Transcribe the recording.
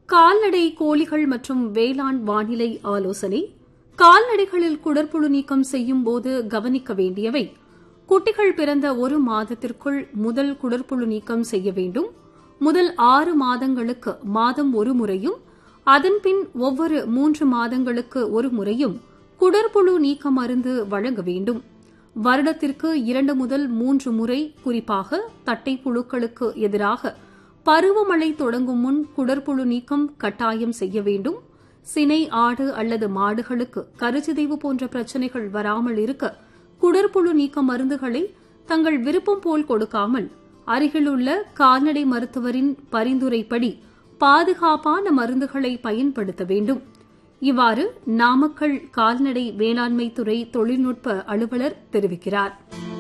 கால்நடை கோழிகள் மற்றும் வேளாண் வானிலை ஆலோசனை கால்நடைகளில் குடற்புழு நீக்கம் செய்யும் போது கவனிக்க வேண்டியவை குட்டிகள் பிறந்த ஒரு மாதத்திற்குள் முதல் குடற்புழு நீக்கம் செய்ய வேண்டும் முதல் ஆறு மாதங்களுக்கு மாதம் ஒரு முறையும் அதன்பின் ஒவ்வொரு மூன்று மாதங்களுக்கு ஒரு முறையும் குடற்புழு நீக்க மருந்து வழங்க வேண்டும் வருடத்திற்கு இரண்டு முதல் மூன்று முறை குறிப்பாக தட்டை புழுக்களுக்கு எதிராக பருவமழை தொடங்கும் முன் குடற்புழு நீக்கம் கட்டாயம் செய்ய வேண்டும் சினை ஆடு அல்லது மாடுகளுக்கு கருச்சிதைவு போன்ற பிரச்சினைகள் வராமல் இருக்க குடற்புழு நீக்க மருந்துகளை தங்கள் விருப்பம் போல் கொடுக்காமல் அருகிலுள்ள கால்நடை மருத்துவரின் பரிந்துரைப்படி பாதுகாப்பான மருந்துகளை பயன்படுத்த வேண்டும் இவ்வாறு நாமக்கல் கால்நடை வேளாண்மை துறை தொழில்நுட்ப அலுவலர் தெரிவிக்கிறார்